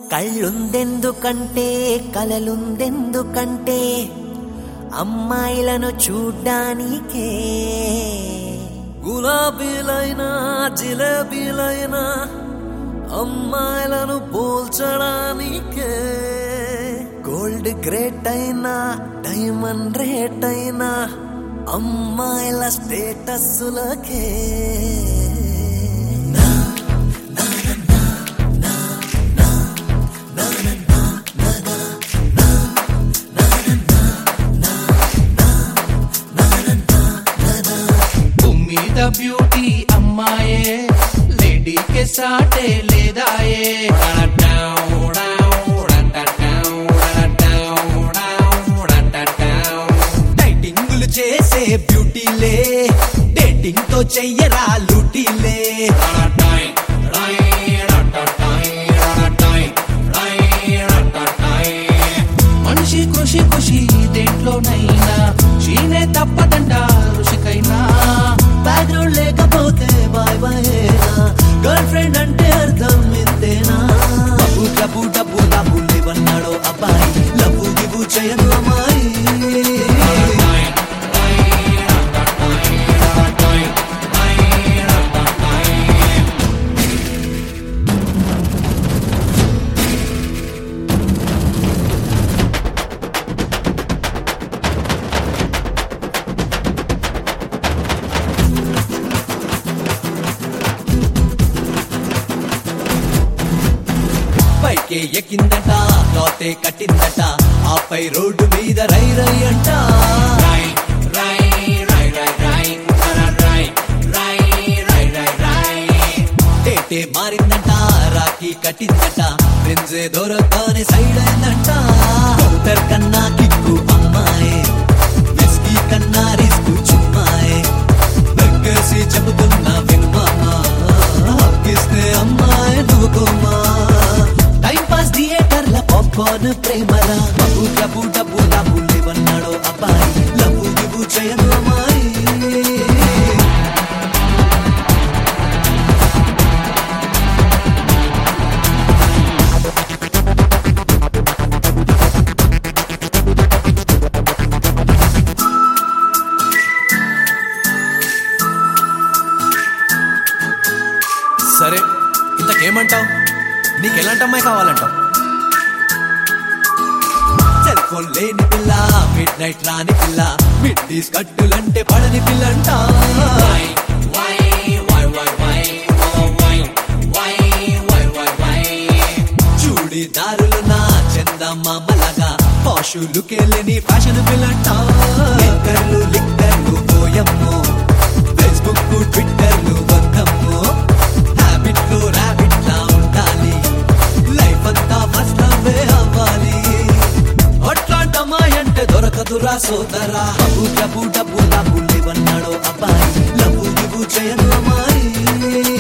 కళ్ళుందెందుకంటే కలలుందెందుకంటే అమ్మాయిలను చూడ్డానికే గులాబీలైనా జిలేబీలైనా అమ్మాయిలను పోల్చడానికే గోల్డ్ గ్రేట్ అయినా డైమండ్ రేట్ అయినా అమ్మాయిల స్టేటస్లకే మీద బ్యూటీ అమ్మాయే లేడీకే సాటే లేదాయే డైటింగులు చేసే బ్యూటీలే డేటింగ్ తో చెయ్యరా లూటీలే మనిషి కృషి ఖుషి దేంట్లోనైనా చీనే తప్పదంట ఋషికైనా బ్యాక్గ్రౌండ్ లేకపోతే బాయ్ బాయ్ గర్ల్ ఫ్రెండ్ అంటే అర్థం ఇంతేనా డబ్బు డబ్బు డబ్బు డబ్బు లేవన్నాడో అబ్బాయి లవ్వు గివ్వు చేయను అమ్మాయి పైకే ఎక్కిందట లోతే కట్టిందట ఆపై రోడ్డు మీద రై రై అంట టేటే మారిందంట రాఖీ కట్టిందట ఫ్రెండ్సే దొరకని సైడ్ అయిందంట కౌంటర్ కన్నా కిక్కు అమ్మాయి విస్కీ కన్నా రిస్క్ చుమ్మాయి దగ్గేసి చెబుతున్నా వినుమామా హక్కిస్తే అమ్మాయి నువ్వుకోమా టైం పాస్ థియేటర్ల పాప్కార్న్ ప్రేమరా డబ్బు డబ్బు డబ్బు డబ్బు లేవన్నాడో అబ్బాయి లవ్వు గివ్వు చేయను అమ్మాయి సరే ఇంతకేమంటావు నీకు ఎలాంటి అమ్మాయి కావాలంటావు సెల్ ఫోన్ లేని పిల్ల మిడ్ నైట్ రాని పిల్ల మిడ్ డీస్ కట్టులంటే పడని పిల్లంట చూడిదారులు నా చందమామలగా పాషులు కెళ్ళని ఫ్యాషన్ పిల్లంట లిక్కర్లు లిక్కర్లు పోయమ్మో ఫేస్బుక్ ట్విట్టర్లు వద్దమ్మో హ్యాబిట్ లో ర్యాబిట్ లా ఉండాలి లైఫ్ అంతా ఫస్ట్ అవే అవ్వాలి అట్లాంటమ్మాయి అంటే దొరకదురా సోదరా డబ్బు డబ్బు డబ్బు డబ్బు లేవన్నాడో అబ్బాయి లవ్వు గివ్వు చేయను అమ్మాయి